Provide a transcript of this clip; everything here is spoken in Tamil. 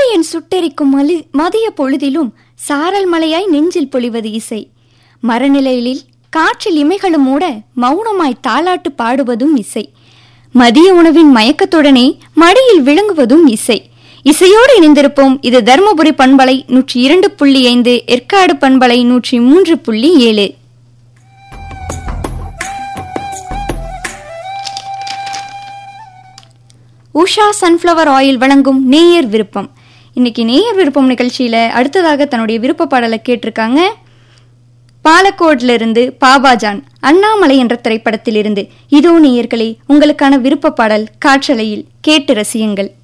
சூரியன் சுட்டெரிக்கும் மலி மதிய பொழுதிலும் சாரல் மலையாய் நெஞ்சில் பொழிவது இசை மரநிலையிலில் காற்றில் இமைகளும் மூட மௌனமாய் தாலாட்டு பாடுவதும் இசை மதிய உணவின் மயக்கத்துடனே மடியில் விளங்குவதும் இசை இசையோடு இணைந்திருப்போம் இது தருமபுரி பண்பலை நூற்றி இரண்டு புள்ளி ஐந்து ஏற்காடு பண்பலை நூற்றி மூன்று புள்ளி ஏழு உஷா சன்ஃப்ளவர் ஆயில் வழங்கும் நேயர் விருப்பம் இன்னைக்கு நேயர் விருப்பம் நிகழ்ச்சியில அடுத்ததாக தன்னுடைய விருப்ப பாடலை கேட்டிருக்காங்க பாலக்கோட்ல இருந்து பாபாஜான் அண்ணாமலை என்ற திரைப்படத்தில் இருந்து இதோ நேயர்களே உங்களுக்கான விருப்ப பாடல் காற்றலையில் கேட்டு ரசியுங்கள்